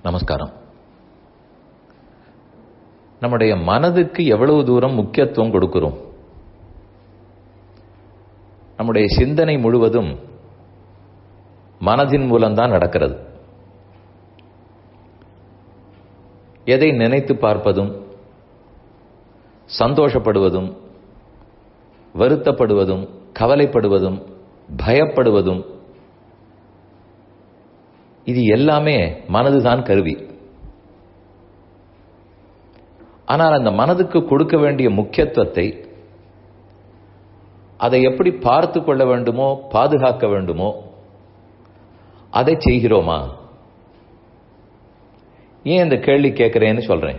நமஸ்காரம் நம்முடைய மனதுக்கு எவ்வளவு தூரம் முக்கியத்துவம் கொடுக்கிறோம் நம்முடைய சிந்தனை முழுவதும் மனதின் மூலம்தான் நடக்கிறது எதை நினைத்து பார்ப்பதும் சந்தோஷப்படுவதும் வருத்தப்படுவதும் கவலைப்படுவதும் பயப்படுவதும் இது எல்லாமே மனதுதான் கருவி ஆனால் அந்த மனதுக்கு கொடுக்க வேண்டிய முக்கியத்துவத்தை அதை எப்படி பார்த்து கொள்ள வேண்டுமோ பாதுகாக்க வேண்டுமோ அதை செய்கிறோமா ஏன் இந்த கேள்வி கேட்கிறேன்னு சொல்றேன்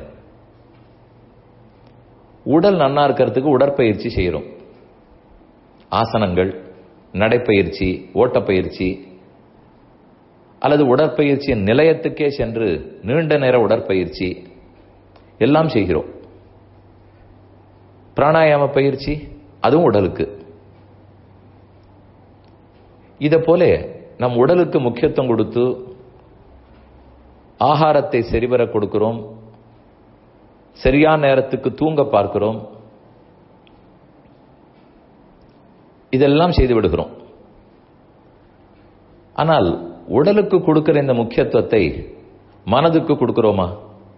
உடல் நன்னா இருக்கிறதுக்கு உடற்பயிற்சி செய்கிறோம் ஆசனங்கள் நடைப்பயிற்சி ஓட்டப்பயிற்சி அல்லது உடற்பயிற்சியின் நிலையத்துக்கே சென்று நீண்ட நேர உடற்பயிற்சி எல்லாம் செய்கிறோம் பிராணாயாம பயிற்சி அதுவும் உடலுக்கு இதை போல நம் உடலுக்கு முக்கியத்துவம் கொடுத்து ஆகாரத்தை சரிவர கொடுக்கிறோம் சரியான நேரத்துக்கு தூங்க பார்க்கிறோம் இதெல்லாம் செய்து விடுகிறோம் ஆனால் உடலுக்கு கொடுக்கிற இந்த முக்கியத்துவத்தை மனதுக்கு கொடுக்கிறோமா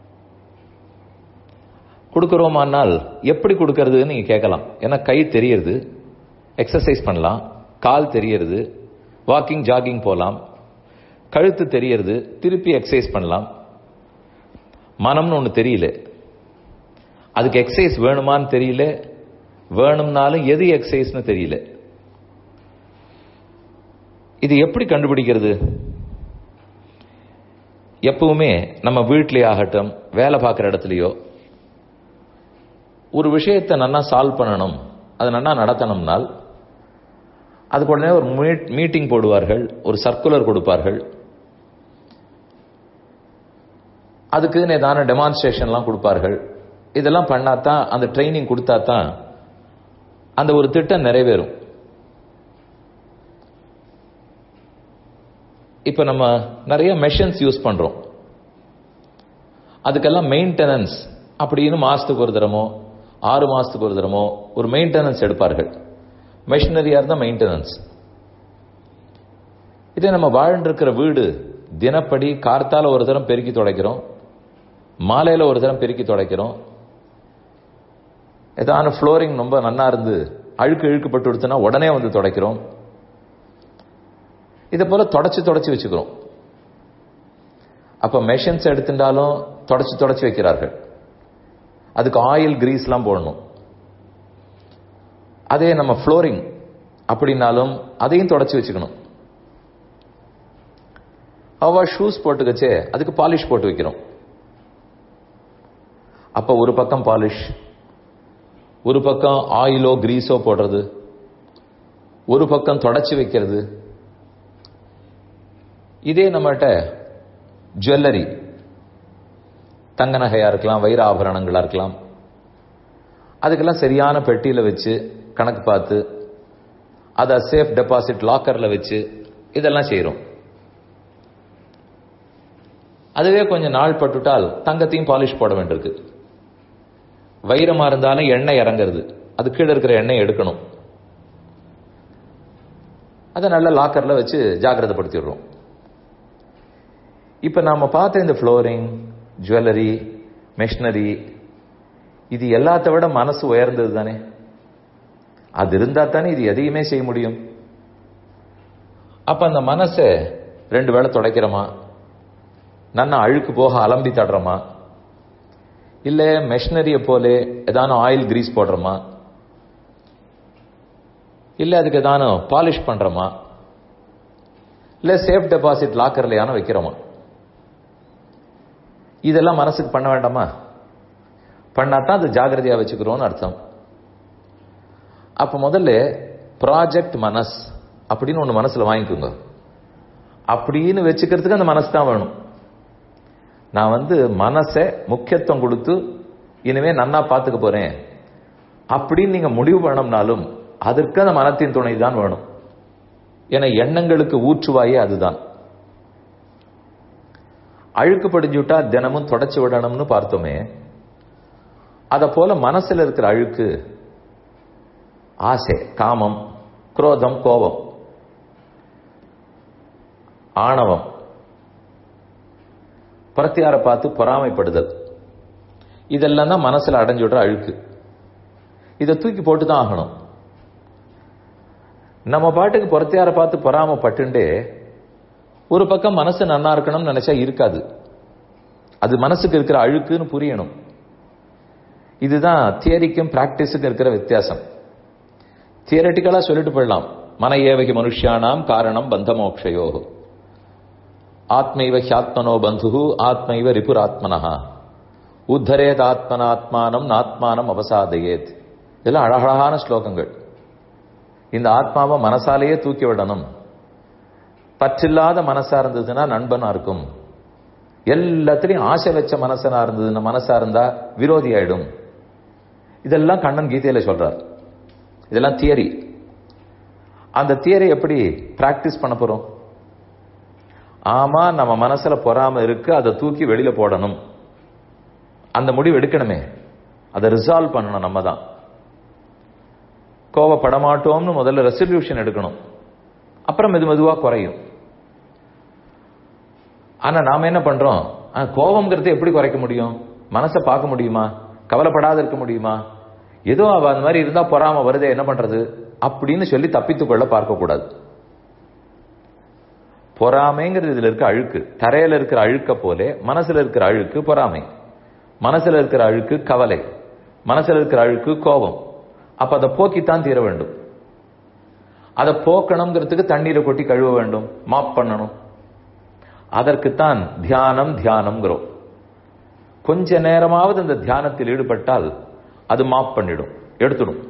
கொடுக்கிறோமானால் எப்படி கொடுக்கறதுன்னு நீங்க கேட்கலாம் ஏன்னா கை தெரியறது எக்ஸசைஸ் பண்ணலாம் கால் தெரியறது வாக்கிங் ஜாகிங் போகலாம் கழுத்து தெரியறது திருப்பி எக்ஸசைஸ் பண்ணலாம் மனம்னு ஒன்று தெரியல அதுக்கு எக்ஸசைஸ் வேணுமான்னு தெரியல வேணும்னாலும் எது எக்ஸசைஸ்னு தெரியல இது எப்படி கண்டுபிடிக்கிறது எப்பவுமே நம்ம வீட்லயே ஆகட்டும் வேலை பார்க்குற இடத்துலையோ ஒரு விஷயத்தை நன்னா சால்வ் பண்ணணும் அது நன்னா நடத்தணும்னால் அதுக்கு உடனே ஒரு மீட்டிங் போடுவார்கள் ஒரு சர்க்குலர் கொடுப்பார்கள் அதுக்குன்னு ஏதான டெமான்ஸ்ட்ரேஷன்லாம் கொடுப்பார்கள் இதெல்லாம் பண்ணாதான் அந்த ட்ரைனிங் கொடுத்தா தான் அந்த ஒரு திட்டம் நிறைவேறும் இப்போ நம்ம நிறைய மெஷின்ஸ் யூஸ் பண்றோம் அதுக்கெல்லாம் மெயின்டெனன்ஸ் அப்படின்னு மாசத்துக்கு ஒரு தரமோ ஆறு மாசத்துக்கு ஒரு தரமோ ஒரு மெயின்டெனன்ஸ் எடுப்பார்கள் மெஷினரியா இருந்தா மெயின்டெனன்ஸ் இதே நம்ம வாழ்ந்திருக்கிற வீடு தினப்படி கார்த்தால ஒரு தரம் பெருக்கி துடைக்கிறோம் மாலையில ஒரு தரம் பெருக்கி துடைக்கிறோம் ஏதான ஃப்ளோரிங் ரொம்ப நன்னா இருந்து அழுக்கு இழுக்கப்பட்டு கொடுத்தனா உடனே வந்து துடைக்கிறோம் இதை போல தொடச்சு தொடச்சு வச்சுக்கிறோம் அப்ப மெஷின்ஸ் எடுத்துட்டாலும் தொடச்சு தொடச்சு வைக்கிறார்கள் அதுக்கு ஆயில் கிரீஸ்லாம் போடணும் அதே நம்ம ஃப்ளோரிங் அப்படின்னாலும் அதையும் தொடச்சு வச்சுக்கணும் அவ ஷூஸ் போட்டுக்கச்சே அதுக்கு பாலிஷ் போட்டு வைக்கிறோம் அப்ப ஒரு பக்கம் பாலிஷ் ஒரு பக்கம் ஆயிலோ கிரீஸோ போடுறது ஒரு பக்கம் தொடச்சு வைக்கிறது இதே நம்மகிட்ட ஜுவல்லரி தங்க நகையா இருக்கலாம் வைர ஆபரணங்களா இருக்கலாம் அதுக்கெல்லாம் சரியான பெட்டியில வச்சு கணக்கு பார்த்து அதை சேஃப் டெபாசிட் லாக்கர்ல வச்சு இதெல்லாம் செய்யறோம் அதுவே கொஞ்சம் நாள் பட்டுட்டால் தங்கத்தையும் பாலிஷ் போட வேண்டியிருக்கு வைரமா இருந்தாலும் எண்ணெய் இறங்குறது அது கீழே இருக்கிற எண்ணெய் எடுக்கணும் அதை நல்ல லாக்கர்ல வச்சு ஜாகிரதைப்படுத்திடுறோம் இப்ப நாம பார்த்த இந்த ஃப்ளோரிங் ஜுவல்லரி மெஷினரி இது எல்லாத்த விட மனசு உயர்ந்தது தானே அது இருந்தா தானே இது எதையுமே செய்ய முடியும் அப்ப அந்த மனசை ரெண்டு வேளை துடைக்கிறோமா நன்னா அழுக்கு போக அலம்பி தடுறோமா இல்ல மெஷினரிய போல ஏதான ஆயில் கிரீஸ் போடுறோமா இல்ல அதுக்கு ஏதான பாலிஷ் பண்றோமா இல்ல சேஃப் டெபாசிட் லாக்கர்லயான வைக்கிறோமா இதெல்லாம் மனசுக்கு பண்ண வேண்டாமா பண்ணாதான் அது ஜாகிரதையா வச்சுக்கிறோம்னு அர்த்தம் அப்ப முதல்ல ப்ராஜெக்ட் மனஸ் அப்படின்னு ஒண்ணு மனசுல வாங்கிக்கோங்க அப்படின்னு வச்சுக்கிறதுக்கு அந்த மனசு தான் வேணும் நான் வந்து மனசை முக்கியத்துவம் கொடுத்து இனிமே நன்னா பார்த்துக்க போறேன் அப்படின்னு நீங்க முடிவு பண்ணோம்னாலும் அதற்கு அந்த மனத்தின் துணை தான் வேணும் ஏன்னா எண்ணங்களுக்கு ஊற்றுவாயே அதுதான் அழுக்கு படிஞ்சுட்டா தினமும் தொடச்சு விடணும்னு பார்த்தோமே அத போல மனசுல இருக்கிற அழுக்கு ஆசை காமம் குரோதம் கோபம் ஆணவம் பிரத்தியார பார்த்து பொறாமைப்படுதல் இதெல்லாம் தான் மனசுல அடைஞ்சு விடுற அழுக்கு இதை தூக்கி போட்டு தான் ஆகணும் நம்ம பாட்டுக்கு புறத்தியார பார்த்து பொறாமப்பட்டுண்டே ஒரு பக்கம் மனசு நன்னா இருக்கணும்னு நினைச்சா இருக்காது அது மனசுக்கு இருக்கிற அழுக்குன்னு புரியணும் இதுதான் தியரிக்கும் பிராக்டிஸுக்கும் இருக்கிற வித்தியாசம் தியரட்டிக்கலா சொல்லிட்டு போயிடலாம் மன ஏவகி மனுஷியானாம் காரணம் பந்தமோக்ஷயோ ஆத்மைவ ஹியாத்மனோ பந்து ஆத்மைவ ரிபுராத்மனஹா உத்தரேத் ஆத்மனாத்மானம் நாத்மானம் அவசாதையேத் இதெல்லாம் அழகழகான ஸ்லோகங்கள் இந்த ஆத்மாவை மனசாலேயே தூக்கி விடணும் பற்றில்லாத மனசா இருந்ததுன்னா நண்பனா இருக்கும் எல்லாத்திலையும் ஆசை வச்ச மனசனா இருந்ததுன்னா மனசா இருந்தா விரோதி ஆயிடும் இதெல்லாம் கண்ணன் கீதையில சொல்றார் இதெல்லாம் தியரி அந்த தியரி எப்படி பிராக்டிஸ் பண்ண போறோம் ஆமா நம்ம மனசுல பொறாம இருக்கு அதை தூக்கி வெளியில போடணும் அந்த முடிவு எடுக்கணுமே அதை ரிசால்வ் பண்ணணும் நம்ம தான் கோவப்படமாட்டோம்னு முதல்ல ரெசல்யூஷன் எடுக்கணும் அப்புறம் மெது மெதுவா குறையும் ஆனா நாம என்ன பண்றோம் கோபம்ங்கிறத எப்படி குறைக்க முடியும் மனசை பார்க்க முடியுமா கவலைப்படாத இருக்க முடியுமா ஏதோ அவ அந்த மாதிரி இருந்தா பொறாம வருதே என்ன பண்றது அப்படின்னு சொல்லி தப்பித்துக் கொள்ள பார்க்க கூடாது பொறாமைங்கிறது இதுல இருக்க அழுக்கு தரையில இருக்கிற அழுக்க போல மனசுல இருக்கிற அழுக்கு பொறாமை மனசுல இருக்கிற அழுக்கு கவலை மனசுல இருக்கிற அழுக்கு கோபம் அப்ப அதை போக்கித்தான் தீர வேண்டும் அதை போக்கணுங்கிறதுக்கு தண்ணீரை கொட்டி கழுவ வேண்டும் மாப் பண்ணணும் அதற்குத்தான் தியானம் தியானம்ங்கிறோம் கொஞ்ச நேரமாவது இந்த தியானத்தில் ஈடுபட்டால் அது மாப் பண்ணிடும் எடுத்துடும்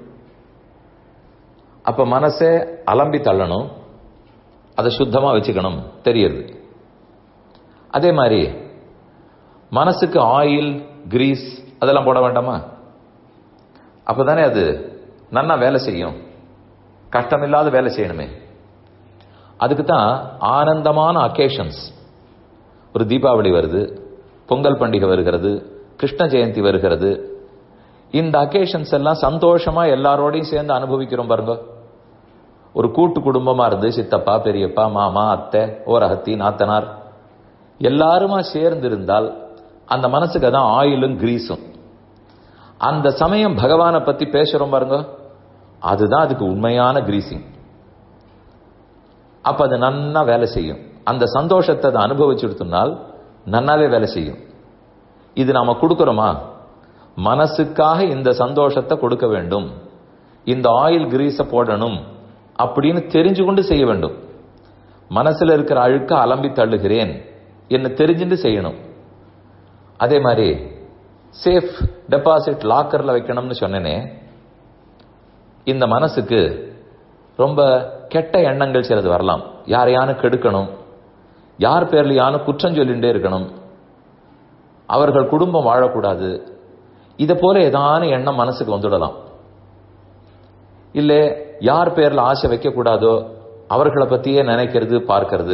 அப்ப மனசை அலம்பி தள்ளணும் அதை சுத்தமா வச்சுக்கணும் தெரியுது அதே மாதிரி மனசுக்கு ஆயில் கிரீஸ் அதெல்லாம் போட வேண்டாமா அப்பதானே அது நன்னா வேலை செய்யும் கஷ்டமில்லாத வேலை செய்யணுமே அதுக்கு தான் ஆனந்தமான அக்கேஷன்ஸ் ஒரு தீபாவளி வருது பொங்கல் பண்டிகை வருகிறது கிருஷ்ண ஜெயந்தி வருகிறது இந்த அக்கேஷன்ஸ் எல்லாம் சந்தோஷமா எல்லாரோடையும் சேர்ந்து அனுபவிக்கிறோம் பாருங்க ஒரு கூட்டு குடும்பமா இருந்து சித்தப்பா பெரியப்பா மாமா அத்தை ஓரகத்தி நாத்தனார் எல்லாருமா சேர்ந்து இருந்தால் அந்த மனசுக்கு தான் ஆயிலும் கிரீஸும் அந்த சமயம் பகவானை பத்தி பேசுறோம் பாருங்க அதுதான் அதுக்கு உண்மையான கிரீசிங் அப்ப அது நன்னா வேலை செய்யும் அந்த சந்தோஷத்தை அதை அனுபவிச்சுடுத்துனால் நன்னாவே வேலை செய்யும் இது நாம கொடுக்கிறோமா மனசுக்காக இந்த சந்தோஷத்தை கொடுக்க வேண்டும் இந்த ஆயில் கிரீஸ போடணும் அப்படின்னு தெரிஞ்சு கொண்டு செய்ய வேண்டும் மனசுல இருக்கிற அழுக்க அலம்பி தள்ளுகிறேன் என்ன தெரிஞ்சுட்டு செய்யணும் அதே மாதிரி சேஃப் டெபாசிட் லாக்கர்ல வைக்கணும்னு சொன்னேனே இந்த மனசுக்கு ரொம்ப கெட்ட எண்ணங்கள் சிலது வரலாம் யாரையான கெடுக்கணும் யார் பேர்லையான குற்றம் சொல்லிண்டே இருக்கணும் அவர்கள் குடும்பம் வாழக்கூடாது இதை போல ஏதான எண்ணம் மனசுக்கு வந்துடலாம் இல்ல யார் பேர்ல ஆசை வைக்க கூடாதோ அவர்களை பத்தியே நினைக்கிறது பார்க்கிறது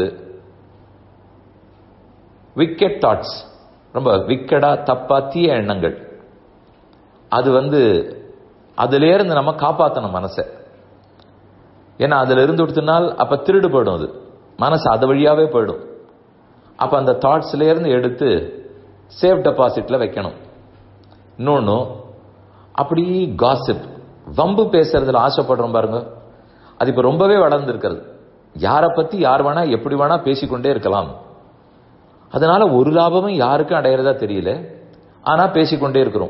விக்கெட் தாட்ஸ் ரொம்ப விக்கடா தப்பா தீய எண்ணங்கள் அது வந்து அதுல இருந்து நம்ம காப்பாத்தணும் மனசை ஏன்னா அதுல இருந்து கொடுத்தனால் அப்ப திருடு போயிடும் அது மனசு அது வழியாவே போயிடும் அப்ப அந்த தாட்ஸ்ல இருந்து எடுத்து சேஃப் டெபாசிட்ல வைக்கணும் இன்னொன்னு அப்படி காசிப் வம்பு பேசுறதுல ஆசைப்படுறோம் பாருங்க அது இப்ப ரொம்பவே வளர்ந்து இருக்கிறது யாரை பத்தி யார் வேணா எப்படி வேணா பேசிக்கொண்டே இருக்கலாம் அதனால ஒரு லாபமும் யாருக்கும் அடையிறதா தெரியல ஆனா பேசிக்கொண்டே இருக்கிறோம்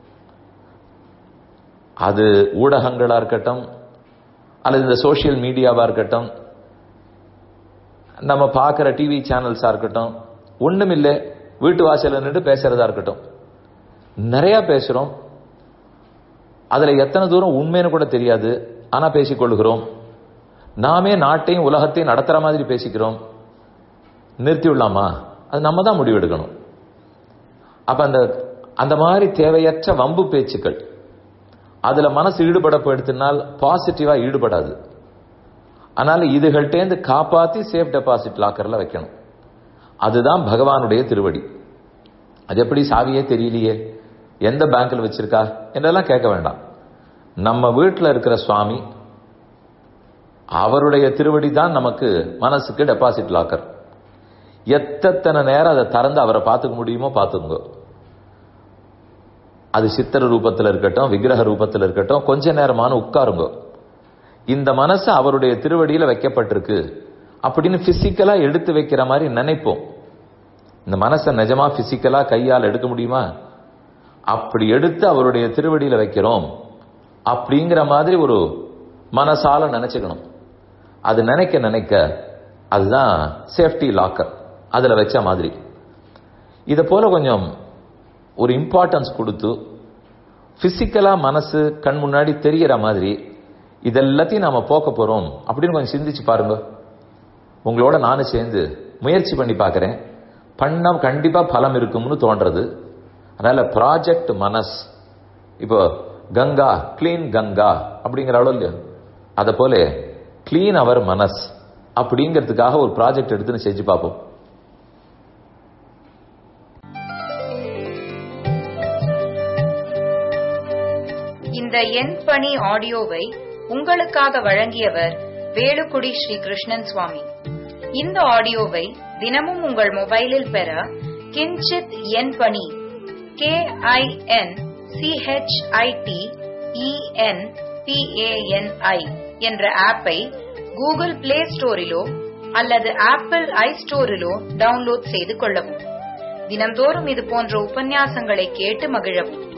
அது ஊடகங்களா இருக்கட்டும் அல்லது இந்த சோசியல் மீடியாவா இருக்கட்டும் நம்ம பார்க்குற டிவி சேனல்ஸா இருக்கட்டும் ஒண்ணும் இல்லை வீட்டு வாசல்ல நின்று பேசுறதா இருக்கட்டும் நிறைய பேசுறோம் அதுல எத்தனை தூரம் உண்மைன்னு கூட தெரியாது ஆனா பேசிக்கொள்கிறோம் நாமே நாட்டையும் உலகத்தையும் நடத்துற மாதிரி பேசிக்கிறோம் நிறுத்தி விடலாமா அது நம்ம தான் முடிவெடுக்கணும் அப்ப அந்த அந்த மாதிரி தேவையற்ற வம்பு பேச்சுக்கள் அதுல மனசு ஈடுபட போயிடுத்தினால் பாசிட்டிவா ஈடுபடாது அதனால இதுகள்டேந்து காப்பாத்தி சேஃப் டெபாசிட் லாக்கர்ல வைக்கணும் அதுதான் பகவானுடைய திருவடி அது எப்படி சாவியே தெரியலையே எந்த பேங்க்ல வச்சிருக்கா என்றெல்லாம் கேட்க வேண்டாம் நம்ம வீட்டில் இருக்கிற சுவாமி அவருடைய திருவடி தான் நமக்கு மனசுக்கு டெபாசிட் லாக்கர் எத்தனை நேரம் அதை திறந்து அவரை பார்த்துக்க முடியுமோ பார்த்துங்க அது சித்திர ரூபத்தில் இருக்கட்டும் விக்கிரக ரூபத்தில் இருக்கட்டும் கொஞ்ச நேரமான உட்காருங்க இந்த மனசு அவருடைய திருவடியில வைக்கப்பட்டிருக்கு அப்படின்னு பிசிக்கலா எடுத்து வைக்கிற மாதிரி நினைப்போம் இந்த மனசை நிஜமா பிசிக்கலா கையால் எடுக்க முடியுமா அப்படி எடுத்து அவருடைய திருவடியில வைக்கிறோம் அப்படிங்கிற மாதிரி ஒரு மனசால நினைச்சுக்கணும் அது நினைக்க நினைக்க அதுதான் சேஃப்டி லாக்கர் அதுல வச்ச மாதிரி இதை போல கொஞ்சம் ஒரு இம்பார்ட்டன்ஸ் கொடுத்து பிசிக்கலா மனசு கண் முன்னாடி தெரியற மாதிரி இதெல்லாத்தையும் நாம போக்க போறோம் அப்படின்னு கொஞ்சம் சிந்திச்சு பாருங்க உங்களோட நானும் சேர்ந்து முயற்சி பண்ணி பார்க்கறேன் பண்ண கண்டிப்பா பலம் இருக்கும்னு தோன்றது அதனால ப்ராஜெக்ட் மனஸ் இப்போ கங்கா கிளீன் கங்கா அப்படிங்கிற அளவு இல்லையா அதை போல கிளீன் அவர் மனஸ் அப்படிங்கிறதுக்காக ஒரு ப்ராஜெக்ட் எடுத்துன்னு செஞ்சு பார்ப்போம் இந்த எண் பணி ஆடியோவை உங்களுக்காக வழங்கியவர் வேலுக்குடி ஸ்ரீ கிருஷ்ணன் சுவாமி இந்த ஆடியோவை தினமும் உங்கள் மொபைலில் பெற கிஞ்சித் எண் பணி கே ஐ என் சிஹெச்ஐடி இஎன் பிஏஎன்ஐ என்ற ஆப்பை கூகுள் பிளே ஸ்டோரிலோ அல்லது ஆப்பிள் ஐ ஸ்டோரிலோ டவுன்லோட் செய்து கொள்ளவும் தினம்தோறும் இது போன்ற உபன்யாசங்களை கேட்டு மகிழவும்